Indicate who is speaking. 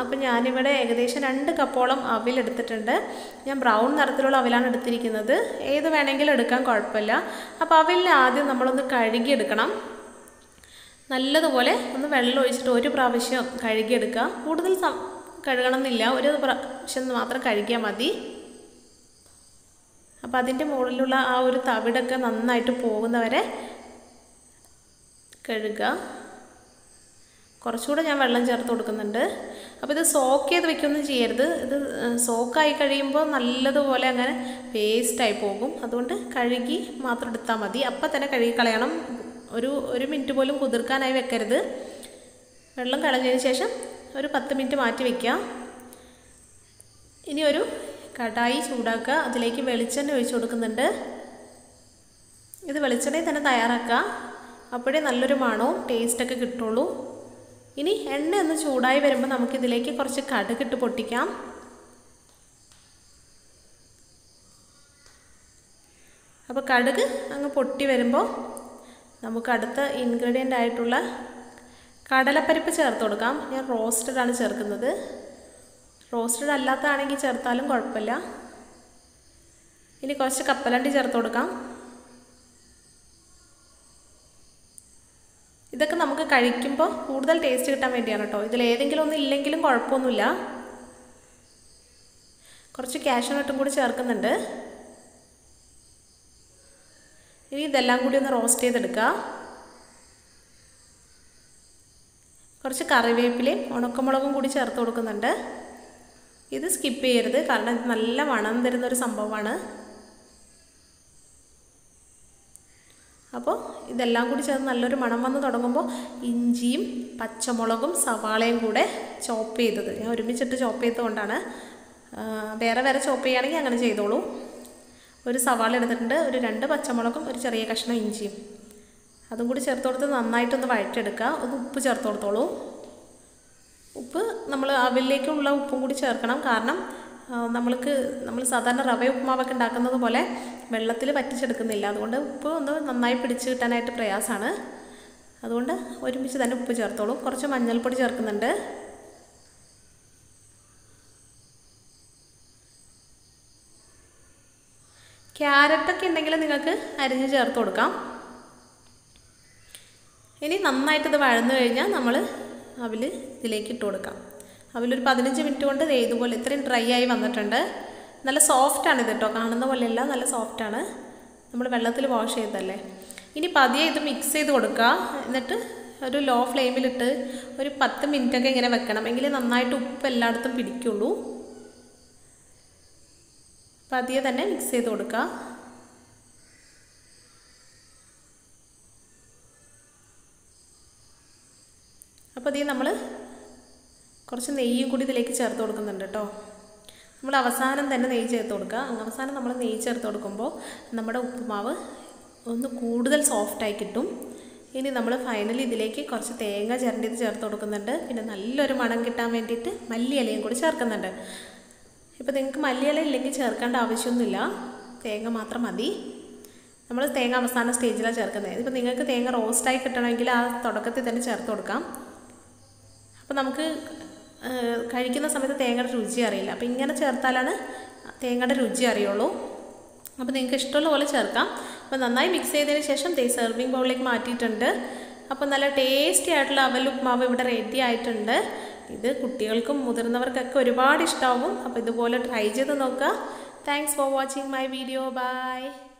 Speaker 1: അപ്പോൾ ഞാനിവിടെ ഏകദേശം രണ്ട് കപ്പോളം അവിൽ എടുത്തിട്ടുണ്ട് ഞാൻ ബ്രൗൺ നിറത്തിലുള്ള അവിലാണ് എടുത്തിരിക്കുന്നത് ഏത് വേണമെങ്കിലും എടുക്കാൻ കുഴപ്പമില്ല അപ്പോൾ അവിലിനെ ആദ്യം നമ്മളൊന്ന് കഴുകിയെടുക്കണം നല്ലതുപോലെ ഒന്ന് വെള്ളം ഒഴിച്ചിട്ട് ഒരു പ്രാവശ്യം കഴുകിയെടുക്കുക കൂടുതൽ സം കഴുകണം എന്നില്ല ഒരു പ്രാവശ്യം മാത്രം കഴുകിയാൽ മതി അപ്പോൾ അതിൻ്റെ മുകളിലുള്ള ആ ഒരു തവിടൊക്കെ നന്നായിട്ട് പോകുന്നവരെ കഴുകുക കുറച്ചുകൂടെ ഞാൻ വെള്ളം ചേർത്ത് കൊടുക്കുന്നുണ്ട് അപ്പോൾ ഇത് സോക്ക് ചെയ്ത് വെക്കൊന്നും ചെയ്യരുത് ഇത് സോക്കായി കഴിയുമ്പോൾ നല്ലതുപോലെ അങ്ങനെ വേസ്റ്റായി പോകും അതുകൊണ്ട് കഴുകി മാത്രം എടുത്താൽ മതി അപ്പം തന്നെ കഴുകി കളയണം ഒരു ഒരു മിനിറ്റ് പോലും കുതിർക്കാനായി വെക്കരുത് വെള്ളം കളഞ്ഞതിന് ശേഷം ഒരു പത്ത് മിനിറ്റ് മാറ്റി വയ്ക്കുക ഇനി ഒരു കടായി ചൂടാക്കുക അതിലേക്ക് വെളിച്ചെണ്ണ ഒഴിച്ചു കൊടുക്കുന്നുണ്ട് ഇത് വെളിച്ചെണ്ണയിൽ തന്നെ തയ്യാറാക്കുക അപ്പോഴേ നല്ലൊരു മണവും ടേസ്റ്റൊക്കെ കിട്ടുള്ളൂ ഇനി എണ്ണ ഒന്ന് ചൂടായി വരുമ്പോൾ നമുക്കിതിലേക്ക് കുറച്ച് കടുകിട്ട് പൊട്ടിക്കാം അപ്പോൾ കടുക് അങ്ങ് പൊട്ടി വരുമ്പോൾ നമുക്ക് അടുത്ത ഇൻഗ്രീഡിയൻ്റ് ആയിട്ടുള്ള കടലപ്പരിപ്പ് ചേർത്ത് കൊടുക്കാം ഞാൻ റോസ്റ്റഡ് ആണ് ചേർക്കുന്നത് റോസ്റ്റഡ് അല്ലാത്തതാണെങ്കിൽ ചേർത്താലും കുഴപ്പമില്ല ഇനി കുറച്ച് കപ്പലണ്ടി ചേർത്ത് കൊടുക്കാം ഇതൊക്കെ നമുക്ക് കഴിക്കുമ്പോൾ കൂടുതൽ ടേസ്റ്റ് കിട്ടാൻ വേണ്ടിയാണ് കേട്ടോ ഇതിൽ ഏതെങ്കിലും ഒന്നും ഇല്ലെങ്കിലും കുഴപ്പമൊന്നുമില്ല കുറച്ച് കാഷ്യൂനട്ടും കൂടി ചേർക്കുന്നുണ്ട് ഇനി ഇതെല്ലാം കൂടി ഒന്ന് റോസ്റ്റ് ചെയ്തെടുക്കുക കുറച്ച് കറിവേപ്പിലയും ഉണക്കമുളകും കൂടി ചേർത്ത് കൊടുക്കുന്നുണ്ട് ഇത് സ്കിപ്പ് ചെയ്യരുത് കാരണം ഇത് നല്ല മണം തരുന്നൊരു സംഭവമാണ് അപ്പോൾ ഇതെല്ലാം കൂടി ചേർന്ന് നല്ലൊരു മണം വന്ന് തുടങ്ങുമ്പോൾ ഇഞ്ചിയും പച്ചമുളകും സവാളയും കൂടെ ചോപ്പ് ചെയ്തത് ഞാൻ ഒരുമിച്ചിട്ട് ചോപ്പ് ചെയ്തതുകൊണ്ടാണ് വേറെ വേറെ ചോപ്പ് ചെയ്യുകയാണെങ്കിൽ അങ്ങനെ ചെയ്തോളൂ ഒരു സവാള എടുത്തിട്ടുണ്ട് ഒരു രണ്ട് പച്ചമുളകും ഒരു ചെറിയ കഷ്ണം ഇഞ്ചിയും അതും കൂടി ചേർത്ത് കൊടുത്ത് നന്നായിട്ടൊന്ന് വഴറ്റെടുക്കുക ഒന്ന് ഉപ്പ് ചേർത്ത് കൊടുത്തോളൂ ഉപ്പ് നമ്മൾ അവിലേക്കുള്ള ഉപ്പും കൂടി ചേർക്കണം കാരണം നമ്മൾക്ക് നമ്മൾ സാധാരണ റവ ഉപ്പുമാവൊക്കെ ഉണ്ടാക്കുന്നത് പോലെ വെള്ളത്തിൽ വറ്റിച്ചെടുക്കുന്നില്ല അതുകൊണ്ട് ഉപ്പ് ഒന്ന് നന്നായി പിടിച്ച് കിട്ടാനായിട്ട് പ്രയാസമാണ് അതുകൊണ്ട് ഒരുമിച്ച് തന്നെ ഉപ്പ് ചേർത്തോളൂ കുറച്ച് മഞ്ഞൾപ്പൊടി ചേർക്കുന്നുണ്ട് ക്യാരറ്റൊക്കെ ഉണ്ടെങ്കിൽ നിങ്ങൾക്ക് അരിഞ്ഞ് ചേർത്ത് കൊടുക്കാം ഇനി നന്നായിട്ട് ഇത് വഴന്നു കഴിഞ്ഞാൽ നമ്മൾ അവിൽ ഇതിലേക്ക് ഇട്ട് കൊടുക്കാം അവിലൊരു പതിനഞ്ച് മിനിറ്റ് കൊണ്ട് ദേ ഇതുപോലെ ഇത്രയും ഡ്രൈ ആയി വന്നിട്ടുണ്ട് നല്ല സോഫ്റ്റാണ് ഇത് കേട്ടോ കാണുന്ന പോലെയല്ല നല്ല സോഫ്റ്റാണ് നമ്മൾ വെള്ളത്തിൽ വാഷ് ചെയ്തതല്ലേ ഇനി പതിയെ ഇത് മിക്സ് ചെയ്ത് കൊടുക്കുക എന്നിട്ട് ഒരു ലോ ഫ്ലെയിമിലിട്ട് ഒരു പത്ത് മിനിറ്റൊക്കെ ഇങ്ങനെ വെക്കണം എങ്കിലേ നന്നായിട്ട് ഉപ്പ് എല്ലായിടത്തും പിടിക്കുള്ളൂ പതിയെ തന്നെ മിക്സ് ചെയ്ത് കൊടുക്കുക അപ്പോൾ ഇതിൽ നമ്മൾ കുറച്ച് നെയ്യും കൂടി ഇതിലേക്ക് ചേർത്ത് കൊടുക്കുന്നുണ്ട് കേട്ടോ നമ്മൾ അവസാനം തന്നെ നെയ്യ് ചേർത്ത് കൊടുക്കുക അവസാനം നമ്മൾ നെയ്യ് ചേർത്ത് കൊടുക്കുമ്പോൾ നമ്മുടെ ഉപ്പുമാവ് ഒന്ന് കൂടുതൽ സോഫ്റ്റായി കിട്ടും ഇനി നമ്മൾ ഫൈനലി ഇതിലേക്ക് കുറച്ച് തേങ്ങ ചിരണ്ടിയത് ചേർത്ത് കൊടുക്കുന്നുണ്ട് പിന്നെ നല്ലൊരു മണം കിട്ടാൻ വേണ്ടിയിട്ട് മല്ലിയിലയും കൂടി ചേർക്കുന്നുണ്ട് ഇപ്പോൾ നിങ്ങൾക്ക് മല്ലിയില ഇല്ലെങ്കിൽ ചേർക്കേണ്ട ആവശ്യമൊന്നുമില്ല തേങ്ങ മാത്രം മതി നമ്മൾ തേങ്ങ അവസാന സ്റ്റേജിലാണ് ചേർക്കുന്നത് ഇപ്പോൾ നിങ്ങൾക്ക് തേങ്ങ റോസ്റ്റായി കിട്ടണമെങ്കിൽ ആ തുടക്കത്തിൽ തന്നെ ചേർത്ത് കൊടുക്കാം അപ്പോൾ നമുക്ക് കഴിക്കുന്ന സമയത്ത് തേങ്ങയുടെ രുചി അറിയില്ല അപ്പോൾ ഇങ്ങനെ ചേർത്താലാണ് തേങ്ങയുടെ രുചി അറിയുള്ളൂ അപ്പോൾ നിങ്ങൾക്ക് ഇഷ്ടമുള്ള പോലെ ചേർക്കാം അപ്പോൾ നന്നായി മിക്സ് ചെയ്തതിന് ശേഷം തേ സെർവിങ് ബൗളിലേക്ക് മാറ്റിയിട്ടുണ്ട് അപ്പോൾ നല്ല ടേസ്റ്റി ആയിട്ടുള്ള അവൽ ഉപ്മാവ് ഇവിടെ റെഡി ആയിട്ടുണ്ട് ഇത് കുട്ടികൾക്കും മുതിർന്നവർക്കൊക്കെ ഒരുപാട് ഇഷ്ടമാവും അപ്പോൾ ഇതുപോലെ ട്രൈ ചെയ്ത് നോക്കുക thanks for watching my video by